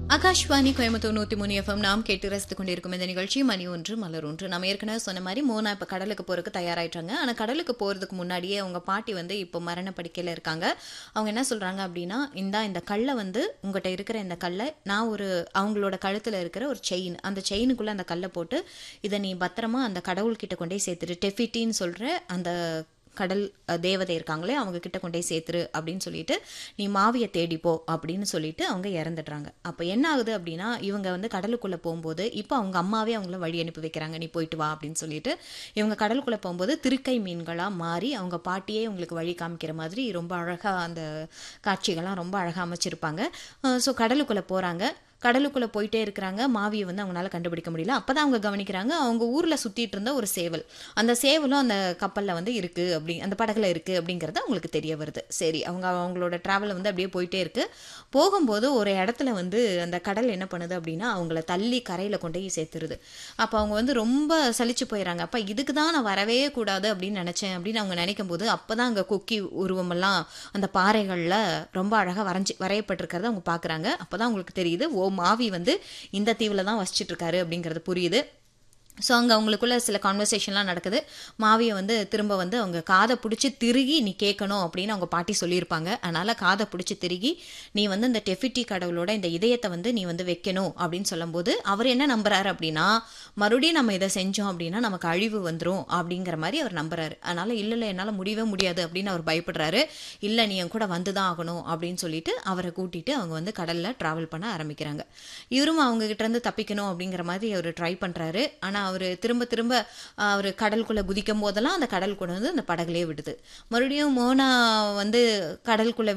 ஆகாஷ்வாணி கோயம்புத்தூர் நூத்தி மூணு எஃப்எம் நாம் கேட்டு ரசித்துக் கொண்டிருக்கும் இந்த நிகழ்ச்சி மணி ஒன்று மலர் ஒன்று நம்ம ஏற்கனவே சொன்ன மாதிரி மோனா இப்ப கடலுக்கு போறதுக்கு தயாராயிட்டாங்க ஆனா கடலுக்கு போறதுக்கு முன்னாடியே அவங்க பாட்டி வந்து இப்போ மரண படுக்கையில இருக்காங்க அவங்க என்ன சொல்றாங்க அப்படின்னா இந்தா இந்த கல்லை வந்து உங்ககிட்ட இருக்கிற இந்த கல்லை நான் ஒரு அவங்களோட கழுத்துல இருக்கிற ஒரு செயின் அந்த செயினுக்குள்ள அந்த கல்லை போட்டு இதை நீ பத்திரமா அந்த கடவுள்கிட்ட கொண்டே சேர்த்துட்டு டெஃபிட்டின்னு சொல்ற அந்த கடல் அஹ், தேவதை இருக்காங்களே அவங்க கிட்ட கொண்டு போய் சேர்த்துரு அப்படின்னு சொல்லிட்டு நீ மாவியை தேடிப்போ அப்படின்னு சொல்லிட்டு அவங்க இறந்துடுறாங்க அப்போ என்ன ஆகுது அப்படின்னா இவங்க வந்து கடலுக்குள்ள போகும்போது இப்போ அவங்க அம்மாவே அவங்கள வழி அனுப்பி வைக்கிறாங்க நீ போயிட்டு வா அப்படின்னு சொல்லிட்டு இவங்க கடலுக்குள்ள போகும்போது திருக்கை மீன்களா மாறி அவங்க பாட்டியே உங்களுக்கு வழி காமிக்கிற மாதிரி ரொம்ப அழகா அந்த காட்சிகள்லாம் ரொம்ப அழகா அமைச்சிருப்பாங்க ஸோ கடலுக்குள்ள போறாங்க கடலுக்குள்ள போயிட்டே இருக்கிறாங்க மாவியை வந்து அவங்களால கண்டுபிடிக்க முடியல அப்பதான் அவங்க கவனிக்கிறாங்க அவங்க ஊர்ல சுத்திட்டு இருந்த ஒரு சேவல் அந்த சேவலும் அந்த கப்பல்ல வந்து இருக்கு அப்படி அந்த படகுல இருக்கு அப்படிங்கறது அவங்களுக்கு தெரிய வருது சரி அவங்க அவங்களோட டிராவல் வந்து அப்படியே போயிட்டே இருக்கு போகும்போது ஒரு இடத்துல வந்து அந்த கடல் என்ன பண்ணுது அப்படின்னா அவங்கள தள்ளி கரையில கொண்டு போய் சேர்த்துருது அப்ப அவங்க வந்து ரொம்ப சலிச்சு போயிடறாங்க அப்ப இதுக்கு தான் நான் வரவே கூடாது அப்படின்னு நினைச்சேன் அப்படின்னு அவங்க நினைக்கும் போது அப்பதான் அங்க கொக்கி உருவமெல்லாம் அந்த பாறைகள்ல ரொம்ப அழகா வரைஞ்சி வரையப்பட்டிருக்கிறத அவங்க பாக்குறாங்க அப்பதான் அவங்களுக்கு தெரியுது ஓ மாவி வந்து இந்த தீவுல தான் வசிச்சிட்டு இருக்காரு அப்படிங்கிறது புரியுது ஸோ அங்கே அவங்களுக்குள்ள சில கான்வர்சேஷன்லாம் நடக்குது மாவியை வந்து திரும்ப வந்து அவங்க காதை பிடிச்சி திருகி நீ கேட்கணும் அப்படின்னு அவங்க பாட்டி சொல்லியிருப்பாங்க அதனால் காதை பிடிச்சி திருகி நீ வந்து இந்த டெஃபிட்டி கடவுளோட இந்த இதயத்தை வந்து நீ வந்து வைக்கணும் அப்படின்னு சொல்லும்போது அவர் என்ன நம்புறாரு அப்படின்னா மறுபடியும் நம்ம இதை செஞ்சோம் அப்படின்னா நமக்கு அழிவு வந்துடும் அப்படிங்கிற மாதிரி அவர் நம்புறாரு அதனால் இல்லை இல்லை என்னால் முடியவே முடியாது அப்படின்னு அவர் பயப்படுறாரு இல்லை நீ என் கூட வந்து தான் ஆகணும் அப்படின்னு சொல்லிட்டு அவரை கூட்டிட்டு அவங்க வந்து கடலில் ட்ராவல் பண்ண ஆரம்பிக்கிறாங்க இவரும் அவங்க கிட்ட இருந்து தப்பிக்கணும் அப்படிங்கிற மாதிரி அவர் ட்ரை பண்ணுறாரு ஆனால் அவர் திரும்ப திரும்ப அவர் கடலுக்குள்ளே குதிக்கும் போதெல்லாம் அந்த கடல் கொண்டு வந்து அந்த படகுலே விடுது மறுபடியும் மோனா வந்து கடலுக்குள்ளே